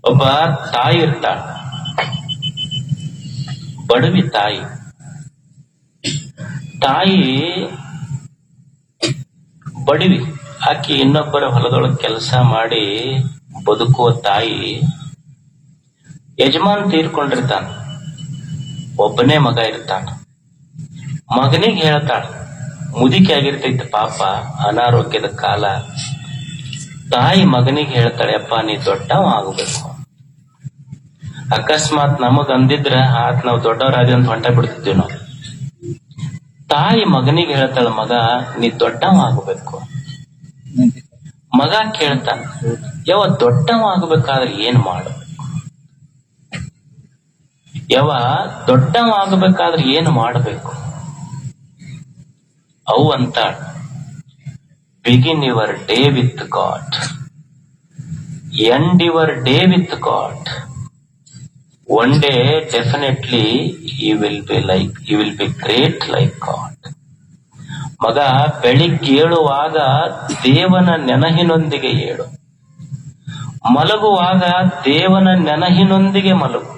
ಒಬ್ಬ ತಾಯಿ ಇರ್ತಾಳ ಬಡವಿ ತಾಯಿ ತಾಯಿ ಬಡವಿ ಆಕಿ ಇನ್ನೊಬ್ಬರ ಹೊಲದೊಳಗೆ ಕೆಲಸ ಮಾಡಿ ಬದುಕುವ ತಾಯಿ ಯಜಮಾನ್ ತೀರ್ಕೊಂಡಿರ್ತಾನ ಒಬ್ಬನೇ ಮಗ ಇರ್ತಾನ ಮಗನಿಗೆ ಹೇಳ್ತಾಳ ಮುದಿಕೆ ಆಗಿರ್ತೈತಿ ಪಾಪ ಅನಾರೋಗ್ಯದ ಕಾಲ ತಾಯಿ ಮಗನಿಗೆ ಹೇಳ್ತಾಳೆ ಅಪ್ಪ ನೀ ದೊಡ್ಡವ ಆಗಬೇಕು ಅಕಸ್ಮಾತ್ ನಮಗ್ ಅಂದಿದ್ರ ಆತ್ ನಾವ್ ದೊಡ್ಡವರಾದಿ ಅಂತ ಹೊಂಟ ಬಿಡ್ತಿದ್ವಿ ನಾವು ತಾಯಿ ಮಗನಿಗೆ ಹೇಳ್ತಾಳ ಮಗ ನೀ ದೊಡ್ಡವ ಆಗಬೇಕು ಮಗ ಕೇಳ್ತಾನ ಯಾವ ದೊಡ್ಡವ ಆಗಬೇಕಾದ್ರೆ ಏನ್ ಮಾಡಬೇಕು ಯಾವ ದೊಡ್ಡವ ಆಗಬೇಕಾದ್ರೆ ಏನ್ ಮಾಡಬೇಕು ಅವು ಅಂತಾಳ begin your day with God end your day with God one day definitely you will be like you will be great like God ಮಗ ಬೆಳಿಗ್ಗೆ ಏಳುವಾಗ ದೇವನ ನೆನಹಿನೊಂದಿಗೆ ಏಳು ಮಲಗುವಾಗ ದೇವನ ನೆನಹಿನೊಂದಿಗೆ ಮಲಗು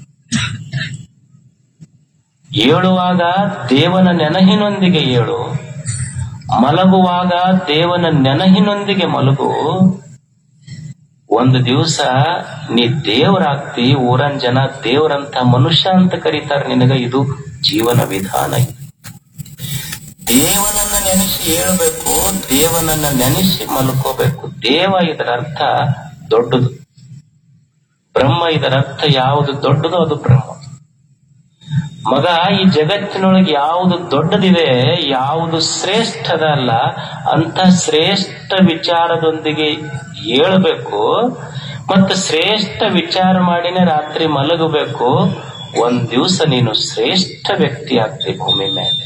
ಏಳುವಾಗ ದೇವನ ನೆನಹಿನೊಂದಿಗೆ ಏಳು ಮಲಗುವಾಗ ದೇವನ ನೆನಹಿನೊಂದಿಗೆ ಮಲಗು ಒಂದು ದಿವಸ ನೀ ದೇವರಾಗ್ತಿ ಊರನ್ ಜನ ದೇವರಂತ ಮನುಷ್ಯ ಅಂತ ಕರೀತಾರ ನಿನಗ ಇದು ಜೀವನ ವಿಧಾನ ಇದು. ದೇವನನ್ನ ನೆನೆಸಿ ಹೇಳ್ಬೇಕು ದೇವನನ್ನ ನೆನೆಸಿ ಮಲ್ಕೋಬೇಕು ದೇವ ಇದರ ಅರ್ಥ ದೊಡ್ಡದು ಬ್ರಹ್ಮ ಇದರ ಅರ್ಥ ಯಾವುದು ದೊಡ್ಡದು ಅದು ಬ್ರಹ್ಮ ಮಗ ಈ ಜಗತ್ತಿನೊಳಗೆ ಯಾವುದು ದೊಡ್ಡದಿದೆ ಯಾವುದು ಶ್ರೇಷ್ಠದ ಅಲ್ಲ ಅಂತ ಶ್ರೇಷ್ಠ ವಿಚಾರದೊಂದಿಗೆ ಏಳಬೇಕು ಮತ್ತು ಶ್ರೇಷ್ಠ ವಿಚಾರ ಮಾಡಿನೇ ರಾತ್ರಿ ಮಲಗಬೇಕು ಒಂದ್ ದಿವಸ ನೀನು ಶ್ರೇಷ್ಠ ವ್ಯಕ್ತಿ ಆಗ್ತಿ ಭೂಮಿ ಮೇಲೆ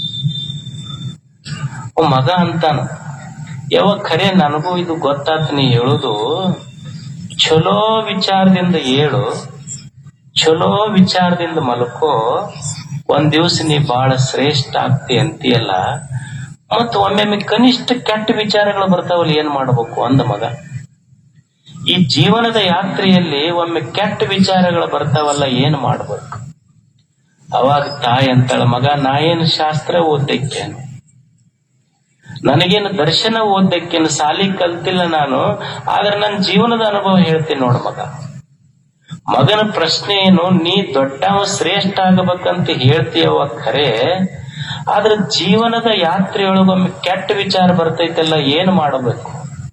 ಅವ್ ಮಗ ಅಂತಾನ ಯಾವ ಖರೆ ನನಗೂ ಇದು ಗೊತ್ತಾತ್ ನೀ ಹೇಳುದು ಚಲೋ ವಿಚಾರದಿಂದ ಏಳು ಚಲೋ ವಿಚಾರದಿಂದ ಮಲ್ಕೋ ಒಂದ್ ದಿವ್ಸ ನೀ ಬಹಳ ಶ್ರೇಷ್ಠ ಆಗ್ತಿ ಅಂತೀಯಲ್ಲ ಮತ್ ಒಮ್ಮೊಮ್ಮೆ ಕನಿಷ್ಠ ಕೆಟ್ಟ ವಿಚಾರಗಳು ಬರ್ತಾವಲ್ಲ ಏನ್ ಮಾಡ್ಬೇಕು ಅಂದ ಮಗ ಈ ಜೀವನದ ಯಾತ್ರೆಯಲ್ಲಿ ಒಮ್ಮೆ ಕೆಟ್ಟ ವಿಚಾರಗಳು ಬರ್ತಾವಲ್ಲ ಏನ್ ಮಾಡ್ಬೇಕು ಅವಾಗ ತಾಯಿ ಅಂತಾಳ ಮಗ ನಾ ಏನು ಶಾಸ್ತ್ರ ಓದ್ದಕ್ಕೇನು ನನಗೇನು ದರ್ಶನ ಓದ್ದಕ್ಕೇನು ಸಾಲಿ ಕಲ್ತಿಲ್ಲ ನಾನು ಆದ್ರೆ ನನ್ನ ಜೀವನದ ಅನುಭವ ಹೇಳ್ತೀನಿ ನೋಡು ಮಗ ಮಗನ ಪ್ರಶ್ನೆ ಏನು ನೀ ದೊಡ್ಡವ ಶ್ರೇಷ್ಠ ಆಗಬೇಕಂತ ಹೇಳ್ತೀಯವ ಖರೆ ಆದ್ರೆ ಜೀವನದ ಯಾತ್ರೆಯೊಳಗೊಮ್ಮೆ ಕೆಟ್ಟ ವಿಚಾರ ಬರ್ತೈತಲ್ಲ ಏನ್ ಮಾಡಬೇಕು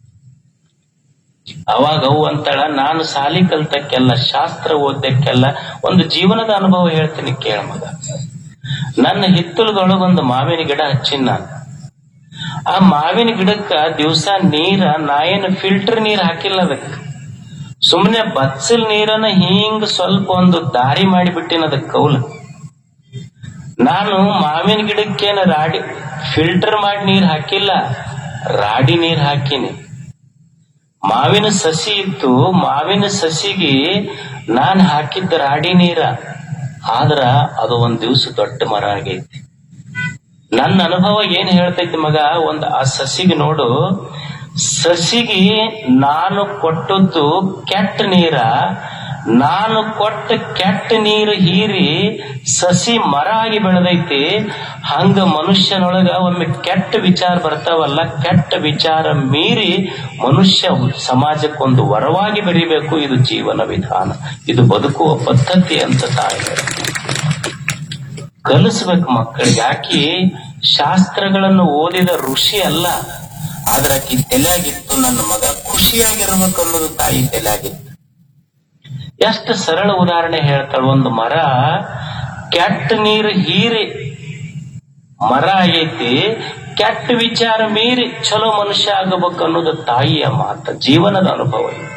ಅವಾಗ ಅವು ಅಂತಾಳ ನಾನು ಸಾಲಿ ಕಲ್ತಕ್ಕೆಲ್ಲ ಶಾಸ್ತ್ರ ಓದಕ್ಕೆಲ್ಲ ಒಂದು ಜೀವನದ ಅನುಭವ ಹೇಳ್ತೀನಿ ಕೇಳ ಮಗ ನನ್ನ ಹಿತ್ತಲದೊಳಗೊಂದು ಮಾವಿನ ಗಿಡ ಹಚ್ಚಿನ ನಾನು ಆ ಮಾವಿನ ಗಿಡಕ್ಕ ದಿವಸ ನೀರ ನಾ ಏನು ಫಿಲ್ಟರ್ ನೀರ್ ಹಾಕಿಲ್ಲ ಅದಕ್ಕೆ ಸುಮ್ಮನೆ ಬಚ್ಚಲ್ ನೀರನ್ನ ಹಿಂಗ್ ಸ್ವಲ್ಪ ಒಂದು ದಾರಿ ಮಾಡಿಬಿಟ್ಟಿನ ಅದಕ್ಕೆ ಕೌಲ ನಾನು ಮಾವಿನ ಗಿಡಕ್ಕೇನ ರಾಡಿ ಫಿಲ್ಟರ್ ಮಾಡಿ ನೀರ್ ಹಾಕಿಲ್ಲ ರಾಡಿ ನೀರ್ ಹಾಕಿನಿ ಮಾವಿನ ಸಸಿ ಇತ್ತು ಮಾವಿನ ಸಸಿಗೆ ನಾನ್ ಹಾಕಿದ್ದ ರಾಡಿ ನೀರ ಆದ್ರ ಅದು ಒಂದ್ ದಿವ್ಸ ದೊಡ್ಡ ಮರ ಆಗೈತಿ ನನ್ನ ಅನುಭವ ಏನ್ ಹೇಳ್ತೈತಿ ಮಗ ಒಂದ್ ಆ ಸಸಿಗೆ ನೋಡು ಸಸಿಗೆ ನಾನು ಕೊಟ್ಟದ್ದು ಕೆಟ್ಟ ನೀರ ನಾನು ಕೊಟ್ಟ ಕೆಟ್ಟ ನೀರು ಹೀರಿ ಸಸಿ ಮರ ಆಗಿ ಬೆಳೆದೈತಿ ಹಂಗ ಮನುಷ್ಯನೊಳಗ ಒಮ್ಮೆ ಕೆಟ್ಟ ವಿಚಾರ ಬರ್ತಾವಲ್ಲ ಕೆಟ್ಟ ವಿಚಾರ ಮೀರಿ ಮನುಷ್ಯ ಸಮಾಜಕ್ಕೊಂದು ವರವಾಗಿ ಬೆರಿಬೇಕು ಇದು ಜೀವನ ವಿಧಾನ ಇದು ಬದುಕುವ ಪದ್ಧತಿ ಅಂತ ತಾಯಿ ಹೇಳ್ತಾರೆ. ಕಲಿಸ್ಬೇಕು ಮಕ್ಕಳಿಗೆ ಆಕಿ ಶಾಸ್ತ್ರಗಳನ್ನು ಓದಿದ ಋಷಿ ಅಲ್ಲ ಆದ್ರೆ ಆಕಿ ತಲೆಯಾಗಿತ್ತು ನನ್ನ ಮಗ ಖುಷಿಯಾಗಿರ್ಬೇಕು ಅನ್ನೋದು ತಾಯಿ ತಲೆಯಾಗಿತ್ತು ಎಷ್ಟು ಸರಳ ಉದಾಹರಣೆ ಹೇಳ್ತಾಳೆ ಒಂದು ಮರ ಕೆಟ್ಟ ನೀರು ಹೀರಿ ಮರ ಆಗೈತಿ ಕೆಟ್ಟ ವಿಚಾರ ಮೀರಿ ಚಲೋ ಮನುಷ್ಯ ಆಗಬೇಕು ಅನ್ನೋದು ತಾಯಿಯ ಮಾತ ಜೀವನದ ಅನುಭವ ಇದು